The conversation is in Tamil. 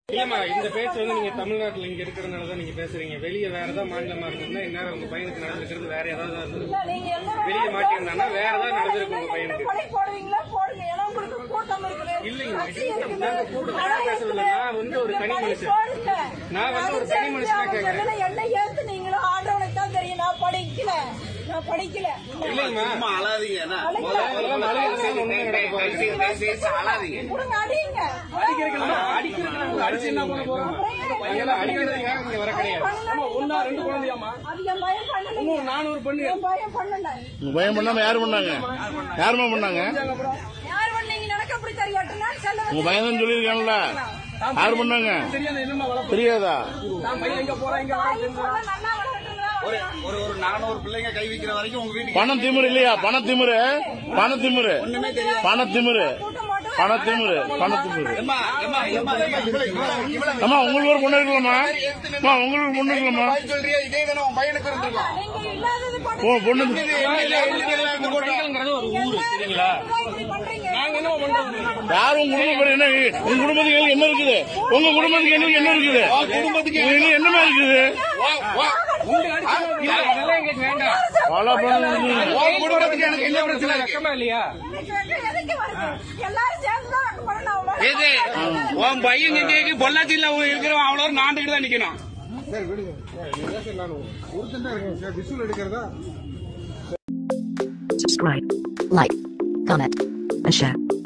இல்லம்மா இந்த பேச்சு வந்து நீங்க தமிழ்நாட்டுல இங்க இருக்கிறதுனால தான் நீங்க பேசுறீங்க வெளியே வேற ஏதாவது மாநிலமா இருந்திருந்தா இந்நேரம் உங்க பையனுக்கு நடந்திருக்கிறது வேற ஏதாவது இருந்திருக்கும். இல்ல, நீங்க எல்லாரும் வெளியே மாட்டியிருந்தானா வேற ஏதாவது நடந்திருக்கும் உங்க பையனுக்கு படை போடுவீங்களா போடுங்க ஏன்னா உங்களுக்கு கூட்டம் இருக்குது இல்லைங்க, கட்சி இது இருக்குது. நாங்க கூட்டத்துக்காக படம் பேசவில்லை. இருக்குது. நான் வந்து ஒரு இந்த தனி படை மனுஷன். போடுங்க. நான் வந்து ஒரு அது தனி தெரிஞ்சு மனுஷனா அவங்க கேக்குறேன். சொல்லல, என்ன ஏத்துனீங்களோ ஆண்டவனுக்கு தான் தெரியும் நான் படிக்கல நான் படிக்கல இல்லைங்கம்மா சும்மா அழாதீங்க என்ன அழைக்கல. அதெல்லாம் மலையில ஒண்ணுமே நடக்க போகுது அழாதீங்க கொடுங்க, அடிங்க. அடிச்சு என்ன பண்ண போறோம் அதெல்லாம் அடிக்கிறதுக்காக இங்க வர கிடையாது ஒன்னா ரெண்டு குழந்தையாமா அது என் பையன் பண்ணல நானூறு பண்ணி என் பையன் பண்ணல உங்க பையன் பண்ணாம யாரு பண்ணாங்க யாருமா பண்ணாங்க யார் பண்ணீங்க எனக்கு எப்படி தெரியாட்டுனா செல்ல உங்க பையன் தான் சொல்லியிருக்கான்ல யாரு பண்ணாங்க தெரியாது என்னமா வளர்ப்பு தெரியாதா நான் பையன் எங்க போறேன் இங்க நல்லா வளர்க்கணுங்களா ஒரு ஒரு ஒரு நானூறு பிள்ளைங்க கை வைக்கிற வரைக்கும் உங்க வீட்டுக்கு பணம் திமிரு இல்லையா பண திமிரு பண திமிரு பண திமிரு பண திமிரு பண திமிரு ஏம்மா, ஏம்மா, ஏம்மா, ஏம்மா, இவ்வளவு- இவ்வளவு- இவ்வளவு அம்மா உங்களுக்கு ஒரு பொண்ணு இருக்கலாமா அம்மா உங்களுக்கு பொண்ணு இருக்கலாமா பதில் சொல்றியா இதே தானே உன் பையனுக்கு இருந்திருக்கும் நீங்க இல்லாதது ஓ பண்ணி பொண்ணு ங்கிறது ஒரு ஊரு சரிங்களா இப்படி பண்றீங்க நாங்க என்ன பண்றோம் யாரும் உங்க குடும்பம் என்ன உங்க குடும்பத்துக்கு என்ன இருக்குது உங்க குடும்பத்துக்கு எங்களுக்கு என்ன இருக்குது குடும்பத்துக்கு உங்களுக்கு என்னமா இருக்குது அதெல்லாம் எங்களுக்கு வேண்டாம் பல பணம் உன் குடும்பத்துக்கு எனக்கு என்ன பிரச்சனை இருக்கு கஷ்டமா இல்லையா இன்னைக்கு வந்து எதுக்கு வருது எல்லாரும் சேர்ந்து தான் அங்க பண்ணணும் அவ்வளவு எது உன் பையன் கேக்கு பொள்ளாச்சியில இருக்கிறவன் அவ்வளோ நாண்டுகிட்டு தான் நிக்கணும் subscribe, like, comment, and share.